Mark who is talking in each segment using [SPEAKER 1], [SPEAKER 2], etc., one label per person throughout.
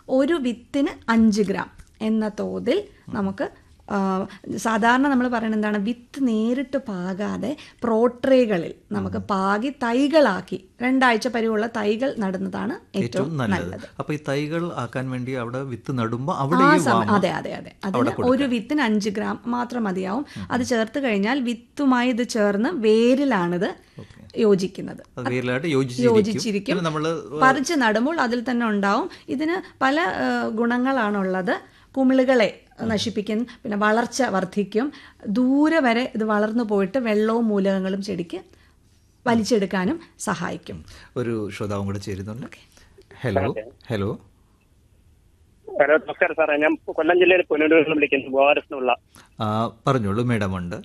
[SPEAKER 1] ഒരു വിത്തിന് അഞ്ച് ഗ്രാം എന്ന തോതിൽ നമുക്ക് ആ, സാധാരണ നമ്മൾ പറയുന്നത് എന്താണ് വിത്ത് നേരിട്ട് പാകാതെ പ്രോട്രേകളിൽ നമുക്ക് പാകി തൈകളാക്കി രണ്ടാഴ്ച പരിവുള്ള തൈകൾ നടുന്നതാണ് ഏറ്റവും
[SPEAKER 2] ഏറ്റവും നല്ലത്
[SPEAKER 1] നല്ലത്
[SPEAKER 2] അപ്പൊ ഈ തൈകൾ ആക്കാൻ വേണ്ടി അവിടെ വിത്ത് നടുമ്പോൾ അവിടെ
[SPEAKER 1] ആ
[SPEAKER 2] ഈ
[SPEAKER 1] സമയം
[SPEAKER 2] വാമ
[SPEAKER 1] അതെ അതെ അതെ അതിന് ഒരു വിത്തിന് അഞ്ച് ഗ്രാം മാത്രം മതിയാവും അത് ചേർത്ത് കഴിഞ്ഞാൽ വിത്തുമായി ഇത് ചേർന്ന് വേരിലാണിത് യോജിക്കുന്നത്
[SPEAKER 2] അത് വേരിലായിട്ട് യോജിച്ചിരിക്കും
[SPEAKER 1] യോജിച്ചിരിക്കും
[SPEAKER 2] പിന്നെ നമ്മള്
[SPEAKER 1] പറിച്ച് നടുമ്പോൾ അതിൽ തന്നെ ഉണ്ടാവും ഇതിന് പല ആ, ഗുണങ്ങളാണുള്ളത് കുമിളുകളെ നശിപ്പിക്കും പിന്നെ വളർച്ച വർദ്ധിക്കും ദൂരെ വരെ ഇത് വളർന്നു പോയിട്ട് വെള്ളവും മൂലകങ്ങളും ചെടിക്ക് വലിച്ചെടുക്കാനും സഹായിക്കും
[SPEAKER 2] ഒരു ശ്രോതാവും കൂടെ ചേരുന്നുണ്ട് ഹലോ ഹലോ
[SPEAKER 3] ഹലോ നമസ്കാരം സാറേ ഞാൻ കൊല്ലം ജില്ലയിൽ പുനലൂരിൽ നിന്ന് വിളിക്കുന്നു ഗോവാരസിനുള്ള
[SPEAKER 2] ആ, പറഞ്ഞോളൂ മേഡം ഉണ്ട്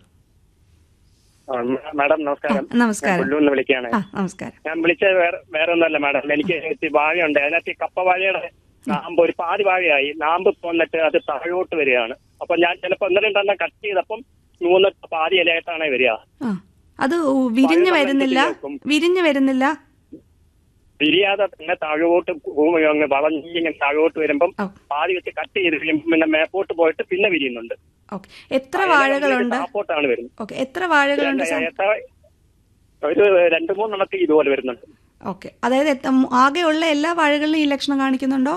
[SPEAKER 3] മാഡം നമസ്കാരം
[SPEAKER 1] നമസ്കാരം
[SPEAKER 3] കൊല്ലൂരിൽ നിന്ന് വിളിക്കുകയാണ്
[SPEAKER 1] ആ നമസ്കാരം
[SPEAKER 3] ഞാൻ വിളിച്ചത് വേറെ വേറെ ഒന്നുമല്ല മാഡം എനിക്ക് ഇത്തിരി വാഴയുണ്ട് അതിനകത്ത് ഈ കപ്പ വാഴയുടെ നാമ്പ് ഒരു പാതി വാഴയായി നാമ്പ് പോന്നിട്ട് അത് താഴോട്ട് വരികയാണ് അപ്പൊ ഞാൻ ചിലപ്പോ ഒന്ന് രണ്ടെണ്ണം കട്ട് ചെയ്തപ്പം മൂന്ന് പാതി ഇലയായിട്ടാണ് വരിക
[SPEAKER 1] ആ അത് വിരിഞ്ഞു വരുന്നില്ല വിരിഞ്ഞു വരുന്നില്ല
[SPEAKER 3] വിരിയാതെ തന്നെ താഴോട്ട് ഭൂമി അങ്ങ് വളഞ്ഞിങ്ങനെ താഴോട്ട് വരുമ്പം
[SPEAKER 1] ഓ.
[SPEAKER 3] പാതി വെച്ച് കട്ട് ചെയ്ത് കഴിയുമ്പം പിന്നെ മേപ്പോട്ട് പോയിട്ട് പിന്നെ വിരിയുന്നുണ്ട്
[SPEAKER 1] ഓക്കെ എത്ര വാഴകളുണ്ട്
[SPEAKER 3] താപ്പോട്ടാണ് വരുന്നത്
[SPEAKER 1] ഓക്കെ എത്ര വാഴകളുണ്ട് സാർ
[SPEAKER 3] എത്ര ഒരു രണ്ടു മൂന്നെണ്ണത്തിൽ ഇതുപോലെ വരുന്നുണ്ട്
[SPEAKER 1] ഓക്കെ അതായത് എത്ര- ആകെയുള്ള എല്ലാ വാഴകളിലും ഈ ലക്ഷണം കാണിക്കുന്നുണ്ടോ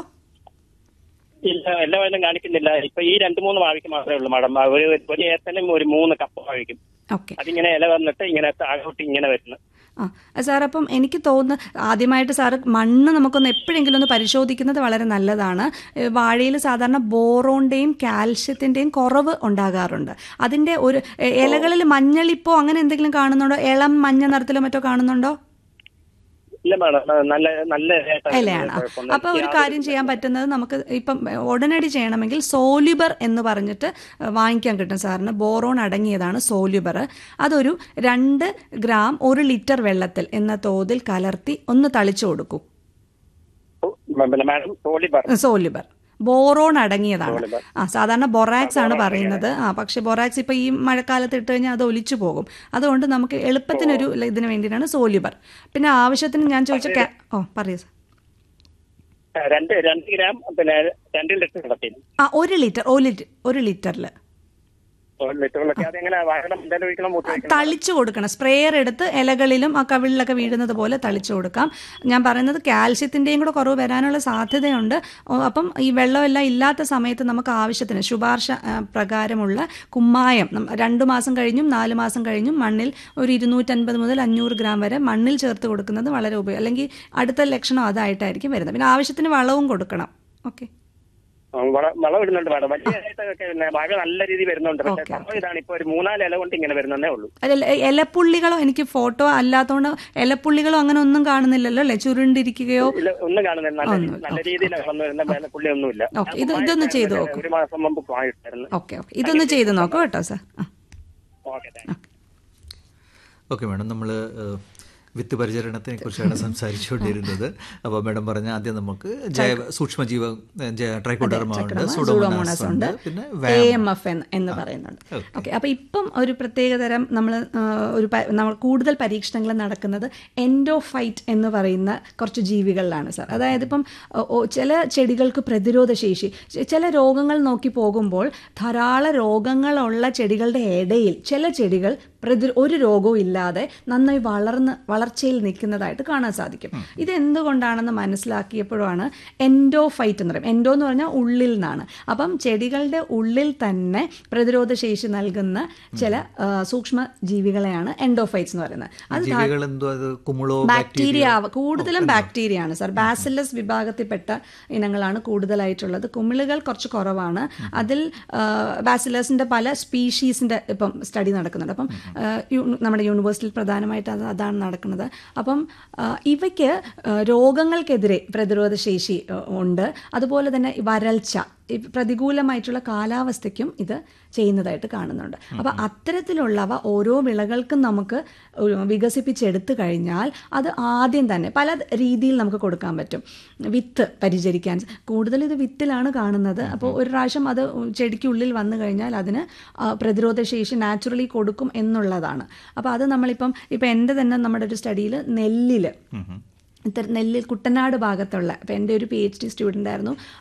[SPEAKER 3] ഇല്ല എല്ലാ വയലും കാണിക്കുന്നില്ല ഇപ്പൊ ഈ രണ്ടു മൂന്ന് വാഴയ്ക്ക് മാത്രമേ ഉള്ളൂ മാഡം ഒരു ഒരു ഏത്തനും ഒരു മൂന്ന് കപ്പ വാഴയ്ക്കും
[SPEAKER 1] ഓക്കെ
[SPEAKER 3] അതിങ്ങനെ ഇല വന്നിട്ട് ഇങ്ങനെ താഴോട്ട് ഇങ്ങനെ വരുന്നു
[SPEAKER 1] ആ സാർ അപ്പം എനിക്ക് തോന്നുന്നു ആദ്യമായിട്ട് സാറ് മണ്ണ് നമുക്കൊന്ന് എപ്പോഴെങ്കിലും ഒന്ന് പരിശോധിക്കുന്നത് വളരെ നല്ലതാണ് ഏ, വാഴയിൽ സാധാരണ ബോറോണിൻ്റെയും കാൽഷ്യത്തിൻ്റെയും കുറവ് ഉണ്ടാകാറുണ്ട് അതിൻ്റെ ഒരു എ, ഇലകളിൽ മഞ്ഞളിപ്പോ അങ്ങനെ എന്തെങ്കിലും കാണുന്നുണ്ടോ ഇളം മഞ്ഞ നിറത്തിലോ മറ്റോ കാണുന്നുണ്ടോ
[SPEAKER 3] ഇല്ല മാഡം നല്ല നല്ല ഇലയായിട്ടാണ്
[SPEAKER 1] ഇലയാണ് ആ.
[SPEAKER 3] കുഴപ്പമൊന്നുമില്ല.
[SPEAKER 1] അപ്പൊ ഒരു കാര്യം ചെയ്യാൻ പറ്റുന്നത് നമുക്ക് ഇപ്പം ഉടനടി ചെയ്യണമെങ്കിൽ സോല്യുബർ എന്ന് പറഞ്ഞിട്ട് വാങ്ങിക്കാൻ കിട്ടും സാറിന് ബോറോൺ അടങ്ങിയതാണ് സോല്യുബർ അതൊരു രണ്ട് ഗ്രാം ഒരു ലിറ്റർ വെള്ളത്തിൽ എന്ന തോതിൽ കലർത്തി ഒന്ന് തളിച്ചു കൊടുക്കൂ
[SPEAKER 3] പിന്നെ മാഡം തോളി പറഞ്ഞു
[SPEAKER 1] സോല്യുബർ ബോറോൺ അടങ്ങിയതാണ് ആ സാധാരണ ബൊറാക്സ് ആണ് പറയുന്നത് ആ പക്ഷെ ബൊറാക്സ് ഇപ്പൊ ഈ മഴക്കാലത്ത് ഇട്ട് കഴിഞ്ഞാൽ അത് ഒലിച്ചു പോകും അതുകൊണ്ട് നമുക്ക് എളുപ്പത്തിനൊരു ഇതിന് വേണ്ടിയിട്ടാണ് സോല്യുബർ പിന്നെ ആവശ്യത്തിന് ഞാൻ ചോദിച്ച കാ- ഓ പറയൂ സാർ
[SPEAKER 3] രണ്ട് രണ്ട് ഗ്രാം പിന്നെ രണ്ട് ലിറ്റർ കിടത്തി
[SPEAKER 1] ആ ഒരു ലിറ്റർ ഒരു ലിറ്റർ ഒരു ലിറ്ററിൽ
[SPEAKER 3] ലിറ്ററിലൊക്കെ അതെങ്ങനെ വാഴണം എന്തായാലും ഒഴിക്കണം മൂത്ത് ഒഴിക്കണം
[SPEAKER 1] തളിച്ചു കൊടുക്കണം സ്പ്രേയർ എടുത്ത് ഇലകളിലും ആ കവിളിലൊക്കെ വീഴുന്നത് പോലെ തളിച്ചു കൊടുക്കാം ഞാൻ പറയുന്നത് കാൽഷ്യത്തിൻ്റെയും കൂടെ കുറവ് വരാനുള്ള സാധ്യതയുണ്ട് ഓ, അപ്പം ഈ വെള്ളമെല്ലാം ഇല്ലാത്ത സമയത്ത് നമുക്ക് ആവശ്യത്തിന് ശുപാർശ ആ, പ്രകാരമുള്ള കുമ്മായം നം- രണ്ട് മാസം കഴിഞ്ഞും നാല് മാസം കഴിഞ്ഞും മണ്ണിൽ ഒരു ഇരുന്നൂറ്റൻപത് മുതൽ അഞ്ഞൂറ് ഗ്രാം വരെ മണ്ണിൽ ചേർത്ത് കൊടുക്കുന്നത് വളരെ ഉപയോഗം അല്ലെങ്കിൽ അടുത്ത ലക്ഷണം അതായിട്ടായിരിക്കും വരുന്നത് പിന്നെ ആവശ്യത്തിന് വളവും കൊടുക്കണം ഓക്കെ
[SPEAKER 3] ആ, വള- വളം ഇടുന്നുണ്ട് മാഡം വലിയ ഇലയിട്ടൊക്കെ പിന്നെ വാഴ നല്ല രീതിയിൽ വരുന്നുണ്ട് പക്ഷേ
[SPEAKER 1] ഓക്കേ,
[SPEAKER 3] സംഭവം ഇതാണ് ഇപ്പൊ ഒരു മൂന്നാല് ഇല കൊണ്ട് ഇങ്ങനെ വരുന്നതേ ഉള്ളൂ
[SPEAKER 1] അല്ല ഇലപ്പുള്ളികളോ എനിക്ക് ഫോട്ടോ അല്ലാത്തതുകൊണ്ട് ഇലപ്പുള്ളികളോ അങ്ങനെ ഒന്നും കാണുന്നില്ലല്ലോ അല്ലേ ചുരുണ്ടിരിക്കുകയോ
[SPEAKER 3] ഇല്ല ഒന്നും കാണുന്നില്ല നല്ല രീതി-
[SPEAKER 1] ഒന്നുമില്ല.
[SPEAKER 3] നല്ല രീതിയിൽ വളർന്നു വരുന്ന വേറെ പുള്ളി ഒന്നുമില്ല
[SPEAKER 1] ഓക്കേ, ഇത് ഇതൊന്ന് ചെയ്ത് നോക്കൂ.
[SPEAKER 3] ഒരു മാസം മുമ്പ് വാങ്ങിട്ടായിരുന്നു
[SPEAKER 1] ഓക്കെ ഓക്കെ ഇതൊന്ന് ചെയ്ത് നോക്കൂ കേട്ടോ സാർ ആ
[SPEAKER 3] ഓക്കെ താങ്ക്
[SPEAKER 2] ഓക്കെ മാഡം നമ്മൾ വിത്ത് പരിചരണത്തിനെ കുറിച്ചാണ് സംസാരിച്ചുകൊണ്ടിരുന്നത് അപ്പോൾ മാഡം പറഞ്ഞ ആദ്യം നമുക്ക് ജൈവ സൂക്ഷ്മജീവ ജൈ- ട്രൈക്കോഡർമ ഉണ്ട് സുഡോമോണാസ് ഉണ്ട് പിന്നെ
[SPEAKER 1] എ എം എഫ് എന്ന് എന്ന് പറയുന്നുണ്ട് ഓക്കെ അപ്പോൾ ഇപ്പം ഒരു പ്രത്യേകതരം നമ്മൾ ഒരു പ- നമ്മൾ കൂടുതൽ പരീക്ഷണങ്ങൾ നടക്കുന്നത് എൻഡോഫൈറ്റ് എന്ന് പറയുന്ന കുറച്ച് ജീവികളിലാണ് സാർ അതായത് ഇപ്പം ഓ, ഓ, ചില ചെടികൾക്ക് പ്രതിരോധ ശേഷി ചെ- ചില രോഗങ്ങൾ നോക്കി പോകുമ്പോൾ ധാരാളം രോഗങ്ങളുള്ള ചെടികളുടെ ഇടയിൽ ചില ചെടികൾ പ്രതി ഒരു രോഗവും ഇല്ലാതെ നന്നായി വളർന്ന് വളർച്ചയിൽ നിൽക്കുന്നതായിട്ട് കാണാൻ സാധിക്കും ഇത് എന്തുകൊണ്ടാണെന്ന് മനസ്സിലാക്കിയപ്പോഴാണ് എൻഡോഫൈറ്റ് എന്ന് പറയും എൻഡോ എന്ന് പറഞ്ഞാൽ ഉള്ളിൽ നിന്നാണ് അപ്പം ചെടികളുടെ ഉള്ളിൽ തന്നെ പ്രതിരോധ ശേഷി നൽകുന്ന ചില ആ, സൂക്ഷ്മ ജീവികളെയാണ് എൻഡോഫൈറ്റ്സ് എന്ന് പറയുന്നത് അത് ധാ-
[SPEAKER 2] ജീവികൾ എന്തോ അത് കുമിളോ
[SPEAKER 1] ബാക്ടീരിയ ആവ- കൂടുതലും ബാക്ടീരിയ ആണ് സാർ ബാസിലസ് വിഭാഗത്തിൽപ്പെട്ട ഇനങ്ങളാണ് കൂടുതലായിട്ടുള്ളത് കുമിളുകൾ കുറച്ച് കുറവാണ് അതിൽ ബാസിലസിന്റെ പല സ്പീഷീസിന്റെ ഇപ്പം സ്റ്റഡി നടക്കുന്നുണ്ട് അപ്പം ആ, യു- നമ്മുടെ യൂണിവേഴ്സിറ്റിയിൽ പ്രധാനമായിട്ട് അത് അതാണ് നടക്കുന്നത് അപ്പം ആ, ഇവയ്ക്ക് ആ, രോഗങ്ങൾക്കെതിരെ പ്രതിരോധ ശേഷി ആ, ഉണ്ട് അതുപോലെ തന്നെ ഈ വരൾച്ച ഈ പ്രതികൂലമായിട്ടുള്ള കാലാവസ്ഥയ്ക്കും ഇത് ചെയ്യുന്നതായിട്ട് കാണുന്നുണ്ട് അപ്പോൾ അത്തരത്തിലുള്ളവ ഓരോ വിളകൾക്കും നമുക്ക് ഒരു വികസിപ്പിച്ചെടുത്തു കഴിഞ്ഞാൽ അത് ആദ്യം തന്നെ പല രീതിയിൽ നമുക്ക് കൊടുക്കാൻ പറ്റും വിത്ത് പരിചരിക്കാൻ കൂടുതൽ ഇത് വിത്തിലാണ് കാണുന്നത് അപ്പോൾ ഒരു പ്രാവശ്യം അത് ചെടിക്കുള്ളിൽ വന്നു കഴിഞ്ഞാൽ അതിന് ആ, പ്രതിരോധ ശേഷി നാച്ചുറലി കൊടുക്കും എന്നുള്ളതാണ് അപ്പോൾ അത് നമ്മളിപ്പം ഇപ്പം എൻ്റെ തന്നെ നമ്മുടെ ഒരു സ്റ്റഡിയിൽ നെല്ലിൽ ഇത്തരം നെല്ലിൽ കുട്ടനാട് ഭാഗത്തുള്ള ഇപ്പം എൻ്റെ ഒരു പി എച്ച് ഡി സ്റ്റുഡൻ്റ് ആയിരുന്നു